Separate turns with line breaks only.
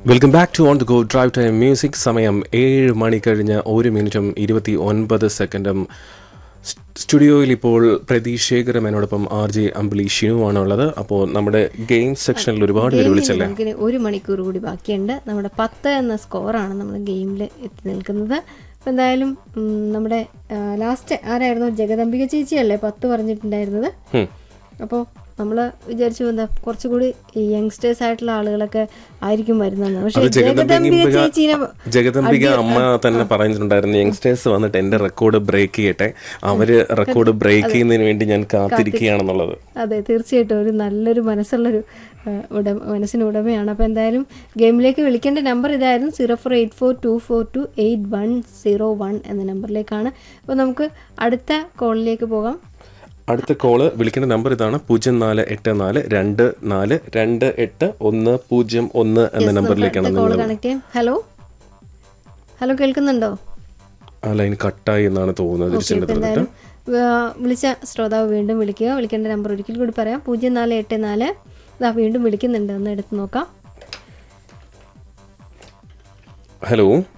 Welcome back to on the go drive time music സമയം ഏഴ് മണി കഴിഞ്ഞ് ഒരു മിനിറ്റും ഇരുപത്തി ഒൻപത് സെക്കൻഡും സ് സ്റ്റുഡിയോയിൽ ഇപ്പോൾ പ്രതീഷ് ശേഖരം എന്നോടൊപ്പം ആർ ജെ അമ്പിളി ഷിനുവാണ് ഉള്ളത് അപ്പോൾ നമ്മുടെ ഗെയിം സെക്ഷനിൽ ഒരുപാട് പേര് വിളിച്ചല്ലേ
നമുക്കിനി ഒരു മണിക്കൂർ കൂടി ബാക്കിയുണ്ട് നമ്മുടെ പത്ത് എന്ന സ്കോറാണ് നമ്മൾ ഗെയിമിൽ എത്തി നിൽക്കുന്നത് അപ്പോൾ എന്തായാലും ഉം, നമ്മുടെ ലാസ്റ്റ് ആരായിരുന്നു ജഗദംബിക ചേച്ചിയല്ലേ പത്ത് പറഞ്ഞിട്ടുണ്ടായിരുന്നത്
ഹും.
അപ്പോൾ നമ്മൾ വിചാരിച്ചു എന്താ കുറച്ചുകൂടി ഈ യങ്സ്റ്റേഴ്സ് ആയിട്ടുള്ള ആളുകളൊക്കെ ആയിരിക്കും വരുന്നതെന്ന് പക്ഷേ
അത്
ജഗദംബിക
ജഗദംബിക
ചേച്ചീനെ
ജഗദംബിക അമ്മ തന്നെ പറഞ്ഞിട്ടുണ്ടായിരുന്നു യങ്സ്റ്റേഴ്സ് വന്നിട്ട് എന്റെ റെക്കോർഡ് ബ്രേക്ക് ചെയ്യട്ടെ അവര് റെക്കോർഡ് ബ്രേക്ക് ചെയ്യുന്നതിന് വേണ്ടി ഞാൻ കാത്തിരിക്കുകയാണെന്നുള്ളത്
അതെ തീർച്ചയായിട്ടും ഒരു നല്ലൊരു മനസ്സുള്ളൊരു ആ, ഉടമ മനസ്സിന് ഉടമയാണ് അപ്പോൾ എന്തായാലും ഗെയിമിലേക്ക് വിളിക്കേണ്ട നമ്പർ ഇതായിരുന്നു zero four eight four two four two eight one zero one എന്ന നമ്പറിലേക്കാണ് അപ്പോൾ നമുക്ക് അടുത്ത കോളിലേക്ക് പോകാം
അടുത്ത കോള് വിളിക്കേണ്ട നമ്പർ ഇതാണ് പൂജ്യം നാല് എട്ട് നാല് രണ്ട് നാല് രണ്ട് എട്ട് ഒന്ന് പൂജ്യം ഒന്ന് എന്ന നമ്പറിലേക്കാണ്
കോൾ
നിങ്ങൾ
കണക്ട് ചെയ്യാം ഹലോ ഹലോ കേൾക്കുന്നുണ്ടോ
ആ ലൈൻ കട്ടായി എന്നാണ് തോന്നുന്നത്
ഓക്കെ
തിരിച്ചെടുത്ത്
അപ്പോൾ എന്തായാലും ആ, വിളിച്ച ശ്രോതാവ് വീണ്ടും വിളിക്കുക വിളിക്കേണ്ട നമ്പർ ഒരിക്കൽ കൂടി പറയാം പൂജ്യം നാല് എട്ട് നാല് ഇതാ വീണ്ടും വിളിക്കുന്നുണ്ട് ഒന്ന് എടുത്ത് നോക്കാം
ഹലോ